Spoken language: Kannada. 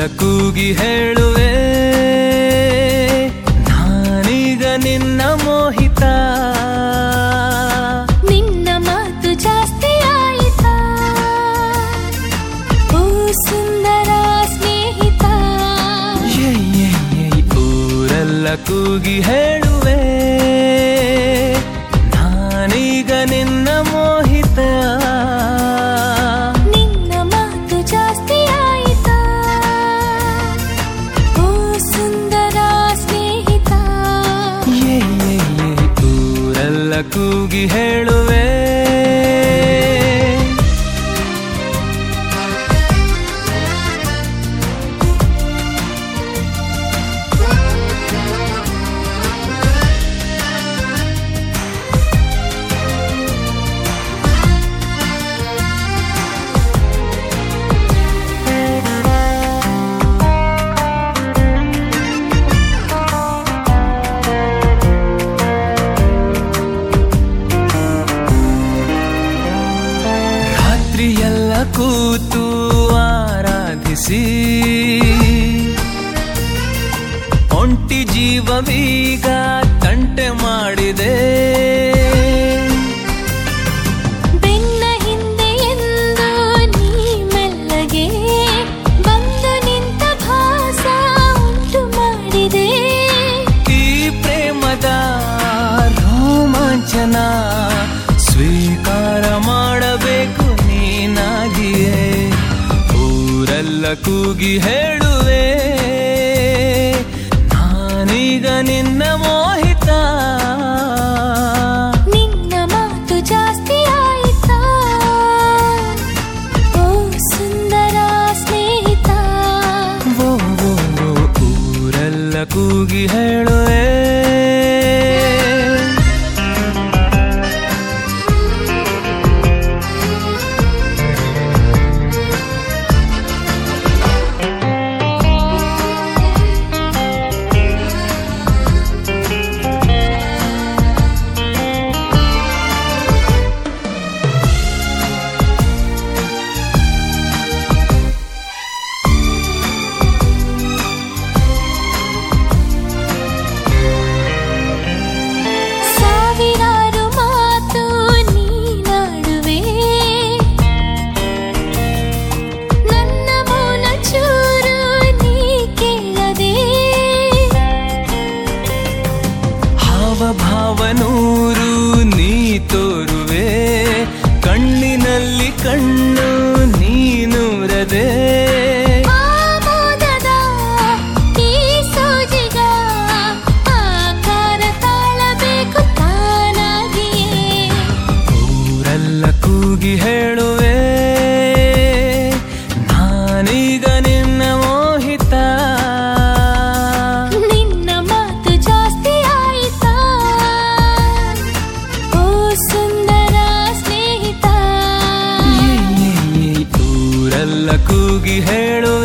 ಕೂಗಿ ಹೇಳುವೆ ನಾನೀಗ ನಿನ್ನ ಮೋಹಿತ ನಿನ್ನ ಮಾತು ಜಾಸ್ತಿ ಆಯಿತಾ ಓ ಸುಂದರ ಸ್ನೇಹಿತ ಏ, ಏ, ಏ, ಊರೆಲ್ಲ ಕೂಗಿ ಹೇಳುವೆ ನಾನೀಗ ನಿನ್ನ ಮೋಹಿತ ನಿನ್ನ ಮಾತು ಜಾಸ್ತಿ ಆಯಿತಾ ಓ ಸುಂದರ ಸ್ನೇಹಿತ ಏ, ಏ, ಏ, ಊರೆಲ್ಲ ಕೂಗಿ ಹೇಳುವೆ ರಾತ್ರಿಯೆಲ್ಲ ಕೂತು ಆರಾಧಿಸಿ ಒಂಟಿ ಜೀವವೀಗ ತಂಟೆ ಮಾಡಿದೆ ಬೆನ್ನ ಹಿಂದೆ ಎಂದು ನೀ ಮೆಲ್ಲಗೆ ಬಂದು ನಿಂತ ಭಾಸ ಉಂಟು ಮಾಡಿದೆ ಈ ಪ್ರೇಮದ ರೋಮಾಂಚನ ಸ್ವೀಕಾರ ಮಾಡಬೇಕು ನೀನಾಗಿಯೇ ಊರೆಲ್ಲ ಕೂಗಿ ಹೇಳುವೆ ನಾನೀಗ ನಿನ್ನ ಮೋಹಿತ ನಿನ್ನ ಮಾತು ಜಾಸ್ತಿ ಆಯಿತಾ ಓ ಸುಂದರ ಸ್ನೇಹಿತ ಓ, ಓ, ಓ, ಊರೆಲ್ಲ ಕೂಗಿ ಹೇಳುವೆ ಸಾವಿರಾರು ಮಾತು ನೀನಾಡುವೆ ನನ್ನ ಮೌನ ಚೂರು ನೀ ಕೇಳದೆ ಹಾವಭಾವನೂರು ನೀ ತೋರುವೆ ಕಣ್ಣಿನಲ್ಲಿ ಕಣ್ಣು ನೀನೂರದೆ ಆಮೋದದ ಈ ಸೋಜಿಗ ಆಕಾರ ತಾಳಬೇಕು ತಾನಾಗಿಯೇ ಊರೆಲ್ಲ ಕೂಗಿ ಹೇಳುವೆ ನಾನೀಗ ನಿನ್ನ ಮೋಹಿತ ನಿನ್ನ ಮಾತು ಜಾಸ್ತಿ ಆಯಿತಾ ಓ ಸುಂದರ ಸ್ನೇಹಿತ ಏ, ಏ, ಏ, ಊರೆಲ್ಲ ಕೂಗಿ ಹೇಳುವೆ